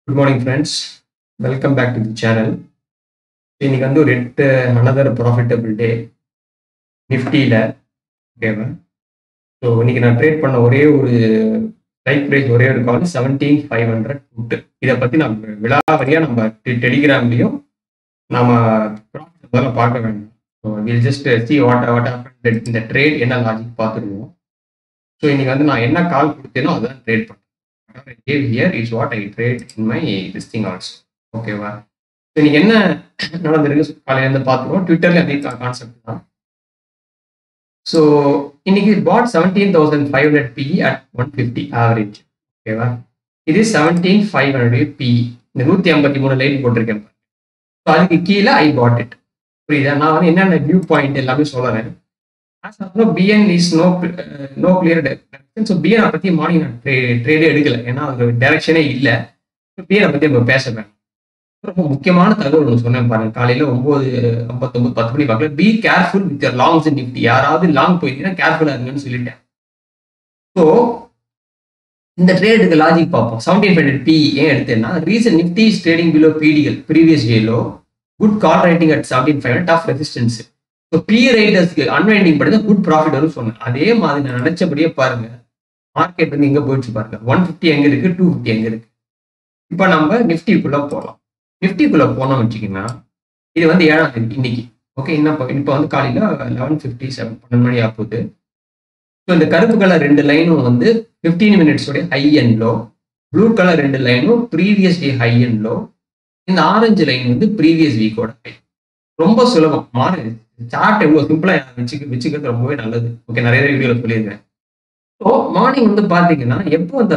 Good morning friends welcome back to the channel இன்னைக்கு வந்து ஒரு எட்டு அனதர் ப்ராஃபிட்டபிள் டே நிஃப்டியில் ஓகேவா ஸோ இன்னைக்கு நான் ட்ரேட் பண்ண ஒரே ஒரு லைக் ப்ரைஸ் ஒரே ஒரு call seventeen five hundred put இதை பற்றி நம்ம விழாவரியாக நம்ம டெலிகிராம்லேயும் நம்ம ப்ராஃபிட் முதல்ல பார்க்க வேண்டாம் so will just see what what happen இந்த ட்ரேட் என்ன லாஜிக் பார்த்துருவோம் ஸோ இன்னைக்கு வந்து நான் என்ன கால் கொடுத்தேனோ அதுதான் ட்ரேட் பண்ணேன் I gave here is what I trade in my this thing also. ஓகேவா ஸோ இன்னைக்கு என்ன நடந்திருக்கு காலையில இருந்து பார்த்துருவோம் ட்விட்டர்ல அதே கான்செப்ட் தான் ஸோ இன்னைக்கு bought seventeen thousand five hundred PE at one fifty average ஓகேவா இது செவன்டீன் ஃபைவ் ஹண்ட்ரட் பிஇ இந்த நூற்றி ஐம்பத்தி மூணு லைன் போட்டிருக்கேன் ஸோ அதுக்கு கீழே ஐ பாட் இட் புரியுதா நான் வந்து என்னென்ன வியூ பாயிண்ட் எல்லாமே சொல்லுறேன் as of now bn is no uh, no clear direction so bn பத்தி மார்னிங் நான் ட்ரேடே எடுக்கல ஏன்னா அது டைரக்ஷனே இல்ல bn பத்தி நம்ம பேச வேண்டாம் ரொம்ப முக்கியமான தகவல் ஒன்று சொன்னேன் பாருங்க காலையில ஒன்பது ஐம்பத்தொன்பது பத்து மணி பார்க்கல be careful with your longs Nifty யாராவது லாங் போயிருந்தீங்கன்னா கேர்ஃபுல்லா இருங்கன்னு சொல்லிட்டேன் ஸோ இந்த ட்ரேடுக்கு லாஜிக் பார்ப்போம் செவன்டீன் ஹண்ட்ரட் பி ஏன் எடுத்தேன்னா reason Nifty is trading below PDL previous day low good call writing at seventeen five tough resistance so P ரைட்டர்ஸ்க்கு அன்வைண்டிங் பண்ணி தான் குட் ப்ராஃபிட் வரும் சொன்னேன் அதே மாதிரி நான் நினைச்சபடியே பாருங்க மார்க்கெட் வந்து எங்க போயிடுச்சு பாருங்க ஒன் ஃபிஃப்டி எங்க இருக்கு டூ ஃபிஃப்டி எங்க இருக்கு இப்போ நம்ம நிஃப்டிக்குள்ள போகலாம் நிஃப்டிக்குள்ள போனோம் வச்சுக்கிங்கன்னா இது வந்து ஏழாம் தேதி இன்னைக்கு ஓகே இன்னும் இப்போ வந்து காலையில லெவன் ஃபிஃப்டி செவன் பன்னெண்டு மணி ஆகுது ஸோ இந்த கருப்பு கலர் ரெண்டு லைனும் வந்து ஃபிஃப்டீன் மினிட்ஸோடைய high and low blue colour ரெண்டு லைனும் previous day high and low இந்த ஆரஞ்சு லைன் வந்து ப்ரீவியஸ் வீக்கோட ஹை ரொம்ப சுலபம் மாறு சார்ட் எவ்வளோ சிம்பிளா வச்சுக்க வச்சுக்கிறது ரொம்பவே நல்லது ஓகே நிறைய வீடியோல சொல்லியிருக்கேன் ஸோ மார்னிங் வந்து பாத்தீங்கன்னா எப்போ அந்த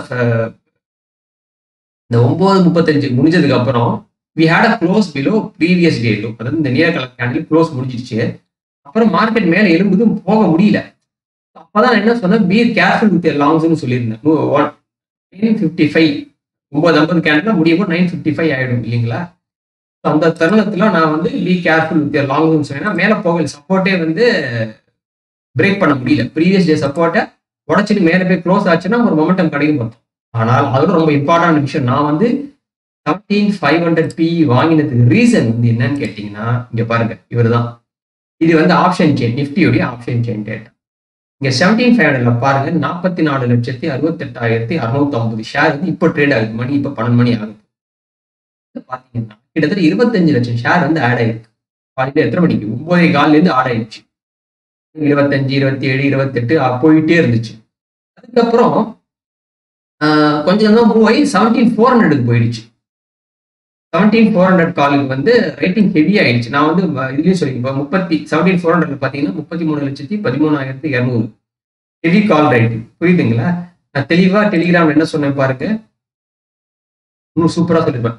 இந்த ஒன்பது முப்பத்தஞ்சு முடிஞ்சதுக்கு அப்புறம் we had a close below previous day low அதாவது இந்த நீல கலர் கேண்டில் க்ளோஸ் முடிஞ்சிருச்சு அப்புறம் மார்க்கெட் மேலே எழும்புது போக முடியல அப்பதான் என்ன சொன்னேன் பீர் கேர்ஃபுல் வித் லாங்ஸ்னு சொல்லியிருந்தேன் ஒன் நைன் ஃபிஃப்டி ஃபைவ் ஒன்பது ஐம்பது கேண்டில் முடியும் போது நைன் ஃபிஃப்டி ஃபைவ் ஆயிடும் இல்லைங்களா அந்த தருணத்துல நான் வந்து பி கேர்ஃபுல் வித் லாங் சொன்னா மேல போகல சப்போர்ட்டே வந்து பிரேக் பண்ண முடியல ப்ரீவியஸ் டே சப்போர்ட்டை உடச்சிட்டு மேலே போய் க்ளோஸ் ஆச்சுன்னா ஒரு மொமெண்டம் கிடைக்கும் பார்த்தோம் ஆனால் அதோட ரொம்ப இம்பார்ட்டன்ட் விஷயம் நான் வந்து செவன்டீன் ஃபைவ் ஹண்ட்ரட் பி வாங்கினதுக்கு ரீசன் வந்து என்னன்னு கேட்டீங்கன்னா இங்க பாருங்க இவர் தான் இது வந்து ஆப்ஷன் செயின் நிஃப்டியோடைய ஆப்ஷன் செயின் டேட்டா இங்க செவன்டீன் ஃபைவ் ஹண்ட்ரட்ல பாருங்க நாற்பத்தி நாலு லட்சத்தி அறுபத்தெட்டாயிரத்தி அறுநூத்தி ஐம்பது ஷேர் வந்து இப்போ ட்ரேட் ஆகுது மணி இப்போ பன்னெண்டு மணி ஆகுது பாத்தீங்கன்னா கிட்டத்தட்ட இருபத்தஞ்சு லட்சம் ஷேர் வந்து ஆட் ஆயிருக்கு காலையில எத்தனை மணிக்கு ஒன்பதே காலில இருந்து ஆட் ஆயிடுச்சு இருபத்தஞ்சு இருபத்தி ஏழு இருபத்தெட்டு போயிட்டே இருந்துச்சு அதுக்கப்புறம் கொஞ்சம் தான் மூவ் ஆகி செவன்டீன் ஃபோர் ஹண்ட்ரடுக்கு போயிடுச்சு செவன்டீன் ஃபோர் ஹண்ட்ரட் காலுக்கு வந்து ரைட்டிங் ஹெவி ஆயிடுச்சு நான் வந்து இதுலயும் சொல்லி இப்போ முப்பத்தி செவன்டீன் ஃபோர் ஹண்ட்ரட்ல பாத்தீங்கன்னா முப்பத்தி மூணு லட்சத்தி பதிமூணாயிரத்தி இரநூறு ஹெவி கால் ரைட்டிங் புரியுதுங்களா நான் தெளிவா டெலிகிராம் என்ன சொன்னேன் பாருங்க இன்னும் சூப்பரா சொல்லிருப்பேன்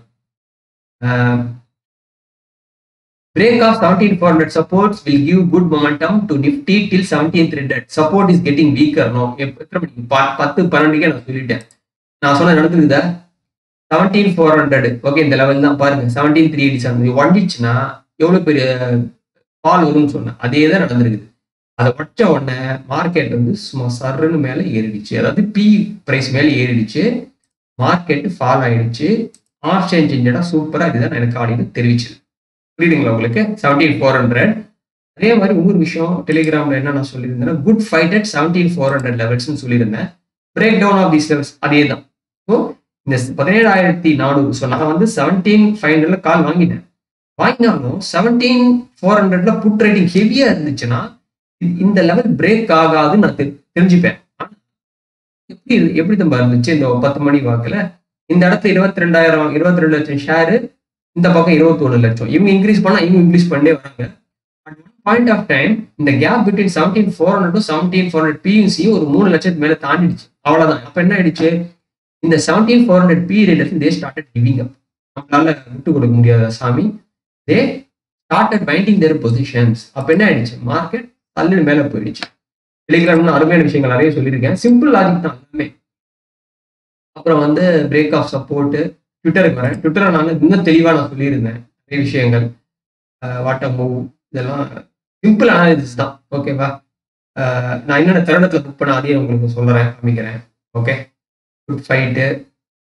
break of 17400 supports will give good momentum to nifty till 17300 support is getting weaker no எத்தனை மணிக்கு பத்து பன்னெண்டுக்கே நான் சொல்லிட்டேன் நான் சொன்ன நடக்குதுதா செவன்டீன் ஃபோர் ஹண்ட்ரட் ஓகே இந்த லெவல் தான் பாருங்க செவன்டீன் த்ரீ எயிட்டி செவன் ஒண்டிச்சுன்னா எவ்வளவு பெரிய ஃபால் வரும்னு சொன்னேன் அதே தான் நடந்திருக்குது அதை உடச்ச உடனே மார்க்கெட் வந்து சும்மா சர்ன்னு மேலே ஏறிடுச்சு அதாவது பி ப்ரைஸ் மேலே ஏறிடுச்சு மார்க்கெட் ஃபால் ஆயிடுச்சு ஆப்ஷன் செஞ்சடா சூப்பராக இதுதான் எனக்கு ஆடினு தெரிவிச்சது புரியுதுங்களா உங்களுக்கு செவன்டீன் ஃபோர் ஹண்ட்ரட் அதே மாதிரி இன்னொரு விஷயம் டெலிகிராம்ல என்ன நான் சொல்லியிருந்தேன்னா good fight at seventeen four hundred லெவல்ஸ்னு சொல்லியிருந்தேன் break down of these levels அதே தான் ஸோ இந்த பதினேழாயிரத்தி நானூறு ஸோ நான் வந்து செவன்டீன் ஃபைவ் ஹண்ட்ரட்ல கால் வாங்கினேன் வாங்கினாலும் செவன்டீன் ஃபோர் ஹண்ட்ரட்ல புட் ரேட்டிங் ஹெவியா இருந்துச்சுன்னா இந்த லெவல் பிரேக் ஆகாதுன்னு நான் தெரிஞ்சுப்பேன் எப்படி எப்படி தம்பா இருந்துச்சு இந்த பத்து மணி வாக்குல இந்த இடத்துல இருபத்தி ரெண்டாயிரம் இருபத்தி ரெண்டு லட்சம் ஷேரு இந்த பக்கம் இருபத்தி ஒன்று லட்சம் இவங்க இன்க்ரீஸ் பண்ணா இவங்க இன்க்ரீஸ் பண்ணே வராங்க at one point of time இந்த gap between seventeen four hundred seventeen four hundred பியூசியும் ஒரு மூணு லட்சத்துக்கு மேல தாண்டிடுச்சு அவ்வளவுதான் அப்ப என்ன ஆயிடுச்சு இந்த seventeen four hundred P rate they started giving up நம்மளால விட்டு கொடுக்க முடியாத சாமி they started finding their positions அப்ப என்ன ஆயிடுச்சு மார்க்கெட் தள்ளு மேல போயிடுச்சு டெலிகிராம்னு அருமையான விஷயங்கள் நிறைய சொல்லியிருக்கேன் சிம்பிள் லாஜிக் தான் எல்லாமே அப்புறம் வந்து பிரேக் ஆஃப் சப்போர்ட்டு ட்விட்டருக்கு வரேன் ட்விட்டரை நான் இன்னும் தெளிவாக நான் சொல்லியிருந்தேன் நிறைய விஷயங்கள் வாட்டர் மூவ் இதெல்லாம் சிம்பிள் அனாலிசிஸ் தான் ஓகேவா நான் என்னென்ன தருணத்தில் புக் பண்ண அதையும் உங்களுக்கு சொல்கிறேன் காமிக்கிறேன் okay good fight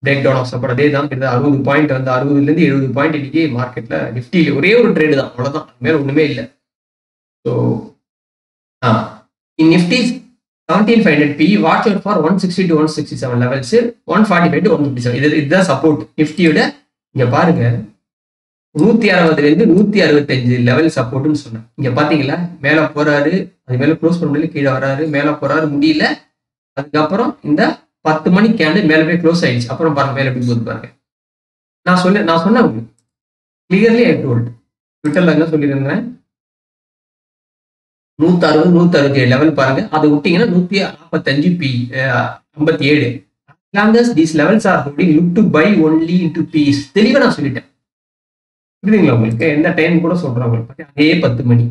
break down of support அதே தான் கிட்டத்தட்ட அறுபது பாயிண்ட் வந்து அறுபதுலேருந்து எழுபது பாயிண்ட் இன்னைக்கு மார்க்கெட்ல நிஃப்டி ஒரே ஒரு ட்ரேடு தான் அவ்வளோதான் அது மேலே ஒன்றுமே இல்லை so uh in Nifty seventeen five hundred P watch out for one sixty to one sixty seven levels one forty five to one fifty seven இது இதுதான் சப்போர்ட் நிஃப்டியோட இங்க பாருங்க நூத்தி அறுபதுலேருந்து நூத்தி அறுபத்தஞ்சு லெவல் சப்போர்ட்னு சொன்னேன் இங்க பாத்தீங்களா மேல போறாரு அது மேல க்ளோஸ் பண்ண முடியல கீழே வராரு மேல போறாரு முடியல அதுக்கப்புறம் இந்த பத்து மணி கேண்டு மேல போய் க்ளோஸ் ஆயிடுச்சு அப்புறம் பாருங்க மேல எப்படி போகுது பாருங்க நான் சொல்ல நான் சொன்னேன் உங்களுக்கு கிளியர்லி ஐ டோல்ட் ட்விட்டர்ல என்ன சொல்லியிருந்தேன் நூத்தி அறுபது நூத்தி அறுபத்தி ஏழு லெவல் பாருங்க அதை விட்டீங்கன்னா நூத்தி நாற்பத்தஞ்சு பி ஐம்பத்தி ஏழு these levels are holding look to buy only into piece தெளிவா நான் சொல்லிட்டேன் புரியுதுங்களா உங்களுக்கு எந்த டைம் கூட சொல்றேன் உங்களுக்கு அதே பத்து மணி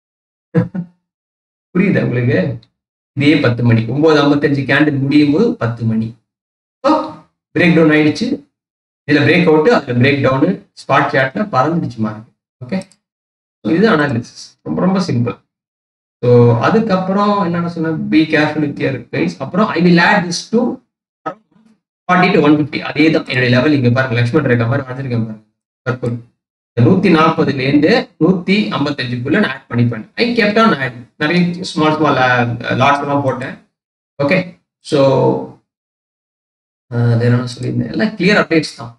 புரியுதா உங்களுக்கு இதே பத்து மணி ஒன்பது ஐம்பத்தஞ்சு கேண்டில் முடியும் போது பத்து மணி ஸோ பிரேக் டவுன் ஆயிடுச்சு இதுல பிரேக் அவுட் அதுல பிரேக் டவுனு ஸ்பாட் சாட்ல பறந்துடுச்சு மார்க்கெட் ஓகே இது அனாலிசிஸ் ரொம்ப ரொம்ப சிம்பிள் ஸோ அதுக்கப்புறம் என்னென்ன சொன்ன be careful with your guys அப்புறம் I will add this to forty two one fifty அதே தான் என்னுடைய லெவல் இங்க பாருங்க லக்ஷ்மண் ரேகா மாதிரி வரைஞ்சிருக்கேன் பாருங்க பர்பிள் நூத்தி நாற்பதுல இருந்து நூத்தி ஐம்பத்தஞ்சுக்குள்ள நான் ஆட் பண்ணிப்பேன் ஐ கெப்ட் ஆன் ஆட் நிறைய ஸ்மால் ஸ்மால் லாட்ஸ் எல்லாம் போட்டேன் ஓகே ஸோ வேற என்ன சொல்லியிருந்தேன் எல்லாம் கிளியர் அப்டேட்ஸ் தான்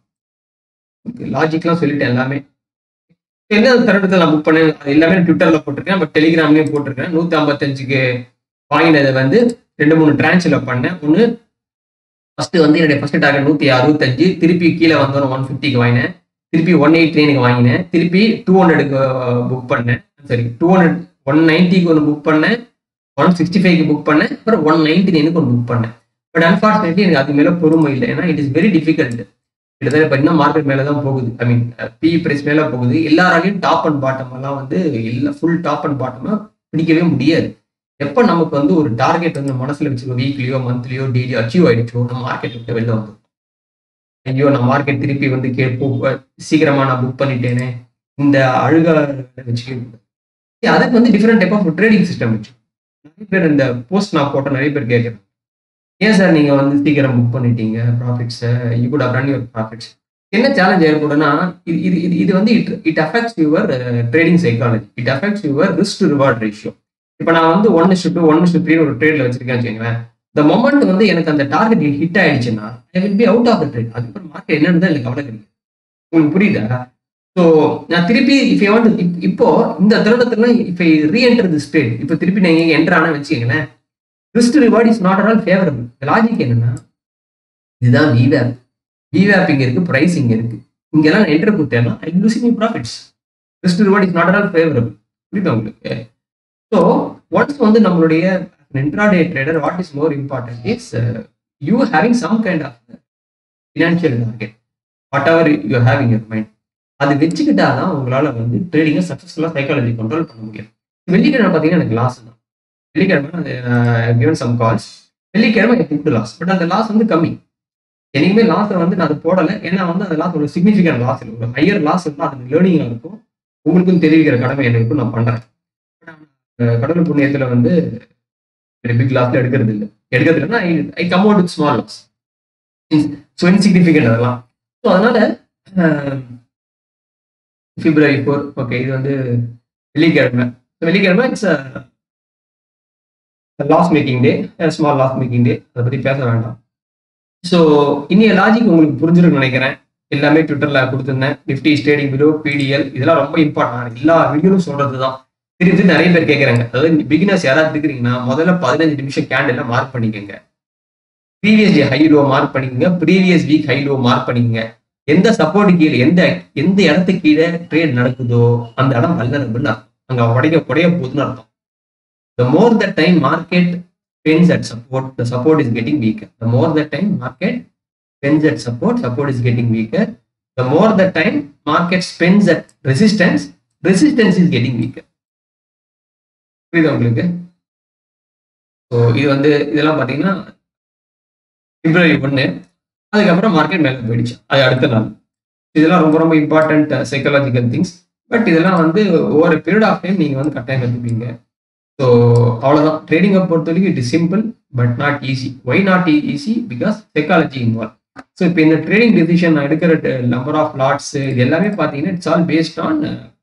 லாஜிக்லாம் சொல்லிட்டேன் எல்லாமே எந்த தருணத்தில் நான் புக் பண்ணேன் அது எல்லாமே ட்விட்டர்ல போட்டிருக்கேன் பட் டெலிகிராம்லயும் போட்டிருக்கேன் நூத்தி ஐம்பத்தஞ்சுக்கு வாங்கினதை வந்து ரெண்டு மூணு டிரான்ச்சில் பண்ணேன் ஒன்று ஃபர்ஸ்ட் வந்து என்னுடைய ஃபர்ஸ்ட் டார்கெட் நூத்தி அறுபத்தஞ்சு திருப்பி கீழே வந்தோம் ஒன் ஃபிஃப்டிக்கு வாங்கினேன் திருப்பி ஒன் எயிட் ட்ரெயினுக்கு வாங்கினேன் திருப்பி டூ ஹண்ட்ரடுக்கு புக் பண்ணேன் சரி டூ ஹண்ட்ரட் ஒன் நைன்ட்டிக்கு ஒன்று புக் பண்ணேன் ஒன் சிக்ஸ்டி ஃபைவ்க்கு புக் பண்ணேன் அப்புறம் ஒன் நைன்டி நைனுக்கு ஒன்று புக் பண்ணேன் பட் அன்ஃபார்ச்சுனேட்லி எனக்கு அது மேலே பொறுமை இல்லை ஏன்னா இட் இஸ் வெரி டிஃபிகல்ட் கிட்டத்தட்ட பார்த்தீங்கன்னா மார்க்கெட் மேலே தான் போகுது ஐ மீன் பி பிரைஸ் மேலே போகுது எல்லாராலையும் டாப் அண்ட் பாட்டம் எல்லாம் வந்து எல்லா ஃபுல் டாப் அண்ட் பாட்டமாக பிடிக்கவே முடியாது எப்போ நமக்கு வந்து ஒரு டார்கெட் வந்து மனசில் வச்சுக்கோ வீக்லியோ மந்த்லியோ டெய்லியோ அச்சீவ் ஆயிடுச்சோ நம்ம மார்க்கெட் விட்டு வெளில வந்து ஐயோ நான் மார்க்கெட் திருப்பி வந்து கே சீக்கிரமா நான் புக் பண்ணிட்டேனே இந்த அழுக வச்சுக்க அதுக்கு வந்து different type of trading system வச்சு நிறைய பேர் இந்த போஸ்ட் நான் போட்ட நிறைய பேர் கேட்குறேன் ஏன் சார் நீங்க வந்து சீக்கிரம் புக் பண்ணிட்டீங்க profits you could run your profits என்ன சேலஞ்ச் ஏற்படும்னா இது இது இது இது வந்து it it affects your trading psychology it affects your risk reward ratio இப்போ நான் வந்து one is to two one is to three ஒரு ட்ரேட்ல வச்சிருக்கேன்னு வச்சுக்கோங்களேன் இந்த மொமெண்ட் வந்து எனக்கு அந்த டார்கெட் ஹிட் ஆயிடுச்சுன்னா I will be out of the trade அதுக்கப்புறம் மார்க்கெட் என்னன்னு தான் எனக்கு கவலை கிடைக்கும் உங்களுக்கு புரியுதா ஸோ நான் திருப்பி இஃப் ஐ வாண்ட் இப்போ இந்த தருணத்துல இப்போ ரீஎன்டர் தி ஸ்டேட் இப்போ திருப்பி நீங்க என்டர் ஆனா வச்சுக்கங்களேன் risk reward is not all favourable logic என்னன்னா இதுதான் விவேப் விவேப் இங்க இருக்கு பிரைஸ் இங்க இருக்கு இங்கெல்லாம் நான் என்டர் கொடுத்தேன்னா I losing you profits risk reward is not all favourable புரியுதா உங்களுக்கு ஸோ ஒன்ஸ் வந்து நம்மளுடைய intraday trader, what is more important is uh, you having some kind of financial target, whatever you have in your mind. அது வச்சுக்கிட்டா தான் உங்களால வந்து ட்ரேடிங்கை சக்ஸஸ்ஃபுல்லாக சைக்காலஜி கண்ட்ரோல் பண்ண முடியும் வெள்ளிக்கிழமை பார்த்தீங்கன்னா எனக்கு லாஸ் தான் வெள்ளிக்கிழமை கிவன் சம் கால்ஸ் வெள்ளிக்கிழமை எனக்கு புட்டு லாஸ் பட் அந்த லாஸ் வந்து கம்மி எனக்குமே லாஸை வந்து நான் அதை போடலை ஏன்னா வந்து அந்த லாஸ் ஒரு சிக்னிஃபிகண்ட் லாஸ் இல்லை ஒரு ஹையர் லாஸ் இருந்தால் அது லேர்னிங்காக இருக்கும் உங்களுக்கும் தெரிவிக்கிற கடமை எனக்கும் நான் பண்ணுறேன் கடவுள் புண்ணியத்தில் வந்து பிக் லாஸ்ல எடுக்கிறது இல்லை எடுக்கிறது இல்லைன்னா I come out with small loss so insignificant அதெல்லாம் ஸோ அதனால பிப்ரவரி ஃபோர் ஓகே இது வந்து வெள்ளிக்கிழமை வெள்ளிக்கிழமை it's loss making day small loss making day அதை பற்றி பேச வேண்டாம் ஸோ இன்னைய லாஜிக் உங்களுக்கு புரிஞ்சிருக்குன்னு நினைக்கிறேன் எல்லாமே ட்விட்டரில் கொடுத்துருந்தேன் நிஃப்டி ஸ்டேடிங் பிலோ பிடிஎல் இதெல்லாம் ரொம்ப இம்பார்ட்டன் எல்லா வீடியோவும் சொல்றது தான் திருப்பி நிறைய பேர் கேட்குறாங்க அதாவது பிகினர்ஸ் யாராவது இருக்கிறீங்கன்னா முதல்ல பதினஞ்சு நிமிஷம் கேண்டில் மார்க் பண்ணிக்கோங்க previous day high low mark பண்ணிக்கோங்க previous week high low mark பண்ணிக்கோங்க எந்த சப்போர்ட் கீழே எந்த எந்த இடத்துக்கு கீழே ட்ரேட் நடக்குதோ அந்த இடம் வல்லரபுன்னு அர்த்தம் அங்க உடைய உடைய போகுதுன்னு அர்த்தம் the more the time market spends at support the support is getting weaker the more the time market spends at support support is getting weaker the more the time market spends at resistance resistance is getting weaker புரியுதா உங்களுக்கு so இது வந்து இதெல்லாம் பார்த்தீங்கன்னா பிப்ரவரி ஒன்று அதுக்கப்புறம் market மேலே போயிடுச்சு அது அடுத்த நாள் இதெல்லாம் ரொம்ப ரொம்ப இம்பார்ட்டன்ட் சைக்காலஜிக்கல் திங்ஸ் பட் இதெல்லாம் வந்து ஒவ்வொரு பீரியட் ஆஃப் டைம் நீங்கள் வந்து கட்டாயம் கற்றுப்பீங்க ஸோ அவ்வளோதான் ட்ரேடிங்கை பொறுத்த வரைக்கும் it is simple but not easy why not easy because psychology involve so இப்போ இந்த ட்ரேடிங் டெசிஷன் நான் எடுக்கிற நம்பர் ஆஃப் லாட்ஸ் இது எல்லாமே பார்த்தீங்கன்னா இட்ஸ் ஆல் பேஸ்ட் ஆன்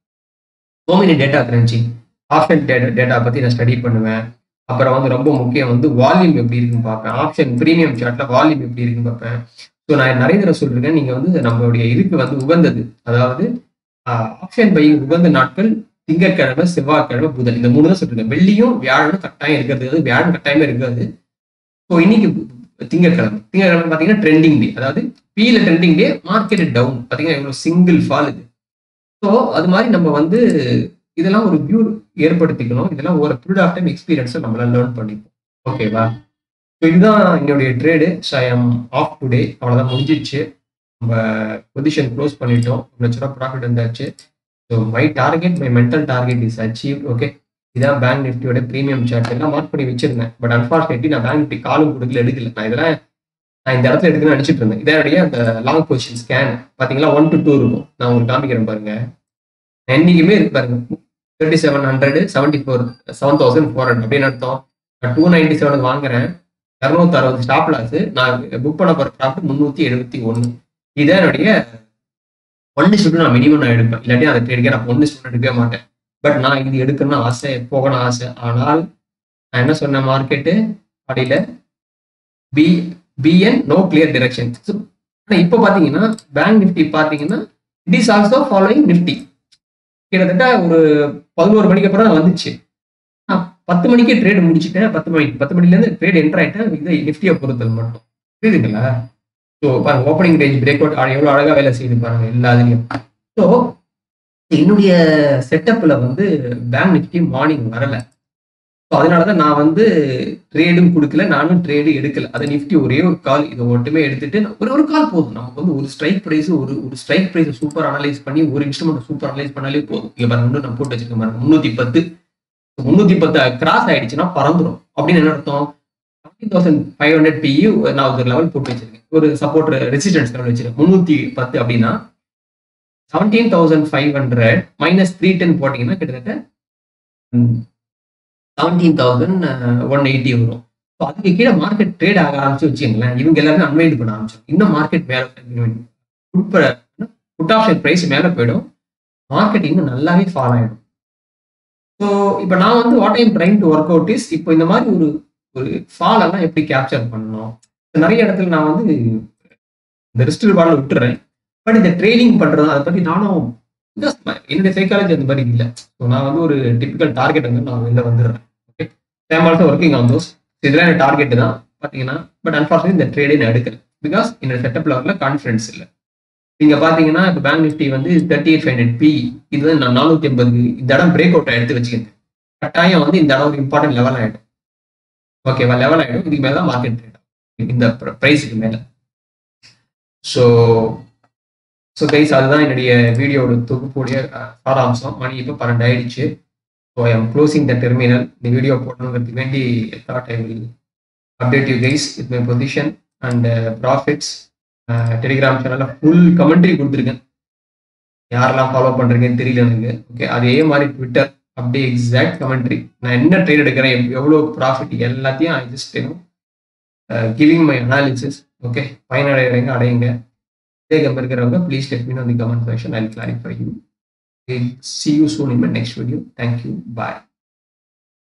ஹோமினி data crunching option data data பற்றி நான் ஸ்டடி பண்ணுவேன் அப்புறம் வந்து ரொம்ப முக்கியம் வந்து வால்யூம் எப்படி இருக்குன்னு பார்ப்பேன் ஆப்ஷன் ப்ரீமியம் சார்ட்ல வால்யூம் எப்படி இருக்குன்னு பார்ப்பேன் ஸோ நான் நிறைய தடவை சொல்லிருக்கேன் நீங்கள் வந்து நம்மளுடைய இதுக்கு வந்து உகந்தது அதாவது ஆப்ஷன் பையிங் உகந்த நாட்கள் திங்கட்கிழமை செவ்வாய்க்கிழமை புதன் இந்த மூணு தான் சொல்லிருக்கேன் வெள்ளியும் வியாழனும் கட்டாயம் இருக்கிறது அதாவது வியாழன் கட்டாயமே இருக்காது ஸோ இன்னைக்கு திங்கட்கிழமை திங்கட்கிழமை பார்த்தீங்கன்னா ட்ரெண்டிங் டே அதாவது பீல ட்ரெண்டிங் டே மார்க்கெட் டவுன் பார்த்தீங்கன்னா எவ்வளோ சிங்கிள் ஃபால் இது ஸோ அது மாதிரி நம்ம வந்து இதெல்லாம் ஒரு வியூ ஏற்படுத்திக்கணும் இதெல்லாம் ஒரு பீரியட் ஆஃப் டைம் எக்ஸ்பீரியன்ஸை நம்மளால லேர்ன் பண்ணிப்போம் ஓகேவா ஸோ இதுதான் என்னுடைய trade so I am off today அவ்வளோதான் முடிஞ்சிச்சு நம்ம பொசிஷன் க்ளோஸ் பண்ணிட்டோம் ஒரு லட்ச ரூபா ப்ராஃபிட் வந்தாச்சு so my target my mental target is achieve okay இதான் பேங்க் நிஃப்டியோட ப்ரீமியம் சார்ட் எல்லாம் மார்க் பண்ணி வச்சிருந்தேன் பட் அன்ஃபார்ச்சுனேட்லி நான் பேங்க் நிஃப்டி காலும் கொடுக்கல எடுக்கல நான் இதெல்லாம் நான் இந்த இடத்துல எடுக்கணும்னு நினச்சிட்டு இருந்தேன் இதனுடைய அந்த லாங் பொசிஷன் ஸ்கேன் பார்த்தீங்களா ஒன் டு டூ இருக்கும் நான் உங்களுக்கு காமிக்கிறேன் பாருங்க என்னைக்குமே இருக்கு பாருங்க thirty seven hundred seventy four seven thousand four hundred அப்படின்னு அர்த்தம் நான் டூ நைன்டி செவன் வாங்குறேன் இரநூத்தி அறுபது ஸ்டாப் லாஸ் நான் புக் பண்ண போகிற ப்ராஃபிட் முந்நூற்றி எழுபத்தி ஒன்று இதான் என்னுடைய ஒன்று ஸ்டூடெண்ட் நான் மினிமம் நான் எடுப்பேன் இல்லாட்டி அதை ட்ரேடுக்கே நான் ஒன்று ஸ்டூடெண்ட் எடுக்கவே மாட்டேன் பட் நான் இது எடுக்கணும்னு ஆசை போகணும் ஆசை ஆனால் நான் என்ன சொன்னேன் மார்க்கெட்டு அடியில் B BN no clear direction ஆனால் இப்போ பார்த்தீங்கன்னா பேங்க் நிஃப்டி பார்த்தீங்கன்னா it is also following Nifty கிட்டத்தட்ட ஒரு பதினோரு மணிக்கு அப்புறம் தான் வந்துச்சு நான் பத்து மணிக்கே ட்ரேட் முடிச்சுட்டேன் பத்து மணிக்கு பத்து மணிலேருந்து ட்ரேட் என்டர் ஆகிட்டேன் இது நிஃப்டியை பொறுத்தது மட்டும் புரியுதுங்களா ஸோ பாருங்க ஓப்பனிங் ரேஞ்ச் பிரேக் அவுட் எவ்வளோ அழகாக வேலை செய்யுது பாருங்க எல்லாத்துலேயும் ஸோ என்னுடைய செட்டப்பில் வந்து பேங்க் நிஃப்டி மார்னிங் வரலை ஸோ அதனால தான் நான் வந்து ட்ரேடும் கொடுக்கல நானும் ட்ரேடு எடுக்கல அது நிஃப்டி ஒரே ஒரு கால் இதை மட்டுமே எடுத்துட்டு ஒரே ஒரு கால் போதும் நமக்கு வந்து ஒரு ஸ்ட்ரைக் ப்ரைஸ் ஒரு ஒரு ஸ்ட்ரைக் ப்ரைஸ் சூப்பர் அனலைஸ் பண்ணி ஒரு இன்ஸ்ட்ருமெண்ட் சூப்பர் அனலைஸ் பண்ணாலே போதும் இல்லை பாருங்க இன்னும் நான் போட்டு வச்சிருக்கேன் பாருங்க முந்நூற்றி பத்து முந்நூற்றி பத்து கிராஸ் ஆயிடுச்சுன்னா பறந்துடும் அப்படின்னு என்ன அர்த்தம் seventeen thousand five hundred PE நான் ஒரு லெவல் போட்டு வச்சிருக்கேன் ஒரு சப்போர்ட் ரெசிஸ்டன்ஸ் லெவல் வச்சிருக்கேன் முந்நூற்றி பத்து அப்படின்னா seventeen thousand five hundred minus three ten போட்டிங்கன்னா கிட்டத்தட்ட செவன்டீன் தௌசண்ட் ஒன் எயிட்டி வரும் ஸோ அதுக்கு கீழே மார்க்கெட் ட்ரேட் ஆக ஆரம்பிச்சு வச்சுங்களேன் இவங்க எல்லாருமே அன்வைண்ட் பண்ண ஆரம்பிச்சோம் இன்னும் மார்க்கெட் மேலே புட் ஆப்ஷன் ப்ரைஸ் மேலே போயிடும் மார்க்கெட் இன்னும் நல்லாவே ஃபால் ஆகிடும் ஸோ இப்போ நான் வந்து what I'm trying to work out is இப்போ இந்த மாதிரி ஒரு ஒரு ஃபால் எல்லாம் எப்படி கேப்சர் பண்ணணும் நிறைய இடத்துல நான் வந்து இந்த ரிஸ்டல் பாடல விட்டுறேன் பட் இந்த ட்ரைனிங் பண்றது அதை பத்தி நானும் என்னுடைய சைக்காலஜி அந்த மாதிரி இல்லை ஸோ நான் வந்து ஒரு டிபிக்கல் டார்கெட் வந்து நான் வெளில வந்துடுறேன் okay I'm also working on those இதெல்லாம் எனக்கு டார்கெட் தான் பார்த்தீங்கன்னா பட் அன்ஃபார்ச்சுனேட் இந்த ட்ரேடே நான் எடுக்கிறேன் பிகாஸ் என்னோட செட்டப் லெவலில் கான்ஃபிடன்ஸ் இல்லை நீங்க பாத்தீங்கன்னா இப்போ பேங்க் நிஃப்டி வந்து thirty eight five hundred P இது வந்து நான் நானூத்தி ஐம்பது இந்த இடம் பிரேக் அவுட் எடுத்து வச்சுக்கிறேன் கட்டாயம் வந்து இந்த இடம் ஒரு இம்பார்ட்டன்ட் லெவல் ஆயிடும் ஓகேவா லெவல் ஆயிடும் இதுக்கு மேல தான் மார்க்கெட் ரேட் இந்த ப்ரைஸுக்கு மேல ஸோ ஸோ கைஸ் அதுதான் என்னுடைய வீடியோட தொகுப்புடைய சாராம்சம் மணி இப்போ பன்னெண்டு ஆயிடுச்சு so I am closing the terminal இந்த வீடியோ போடணுங்கிறதுக்கு வேண்டி thought I will update you guys with my position and profits Telegram சேனலில் ஃபுல் கமெண்ட்ரி கொடுத்துருக்கேன் யாரெல்லாம் ஃபாலோ பண்ணுறீங்கன்னு தெரியல எனக்கு ஓகே அதே மாதிரி ட்விட்டர் அப்படியே எக்ஸாக்ட் கமெண்ட்ரி நான் என்ன ட்ரேட் எடுக்கிறேன் எவ்வளோ ப்ராஃபிட் எல்லாத்தையும் I just giving my analysis okay பயனடைகிறவங்க அடையுங்க சந்தேகம் இருக்கிறவங்க please let me know the comment section I clarify you see you soon in my next video thank you bye